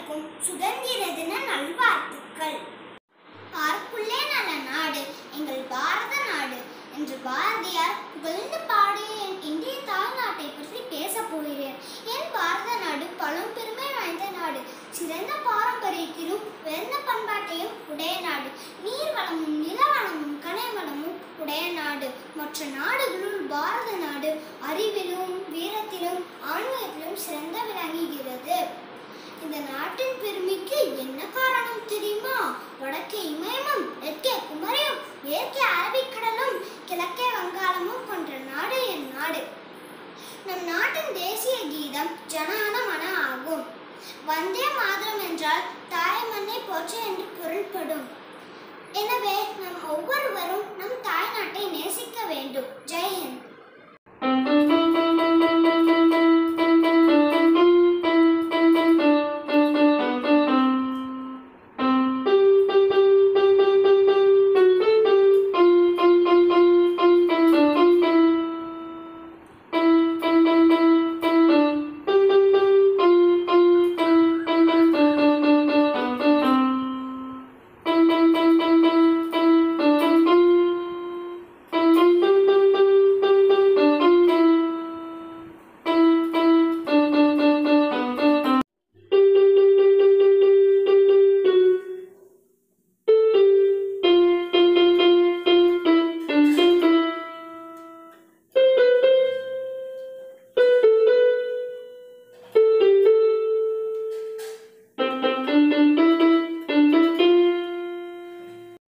அனைவருக்கும் சுதந்திர தின நல்வாழ்த்துக்கள் பார்க்குள்ளே நல்ல நாடு எங்கள் பாரத நாடு என்று பாரதியார் புகழ்ந்து பாடிய என் இந்திய தாய்நாட்டை பற்றி பேசப் போகிறேன் என் பாரத நாடு பழம்பெருமை வாய்ந்த நாடு சிறந்த பாரம்பரியத்திலும் உயர்ந்த பண்பாட்டையும் உடைய நாடு நீர் வளமும் நிலவளமும் கனிவளமும் உடைய நாடு மற்ற நாடுகளுள் பாரத நாடு அறிவிலும் வீரத்திலும் ஆன்மீகத்திலும் சிறந்த விளங்குகிறது இந்த நாட்டின் பெருமைக்கு என்ன காரணம் தெரியுமா வடக்கே இமயமும் தெற்கே குமரியும் மேற்கே அரபிக்கடலும் கிழக்கே வங்காளமும் கொண்ட நாடு என் நாடு நம் நாட்டின் தேசிய கீதம் ஜனகன மன ஆகும் வந்தே மாதரம் என்றால் தாய் மண்ணை போற்று என்று பொருள்படும் எனவே நம் ஒவ்வொருவரும் நம் தாய்நாட்டை நேசிக்க வேண்டும் ஜெய் ஹிந்த்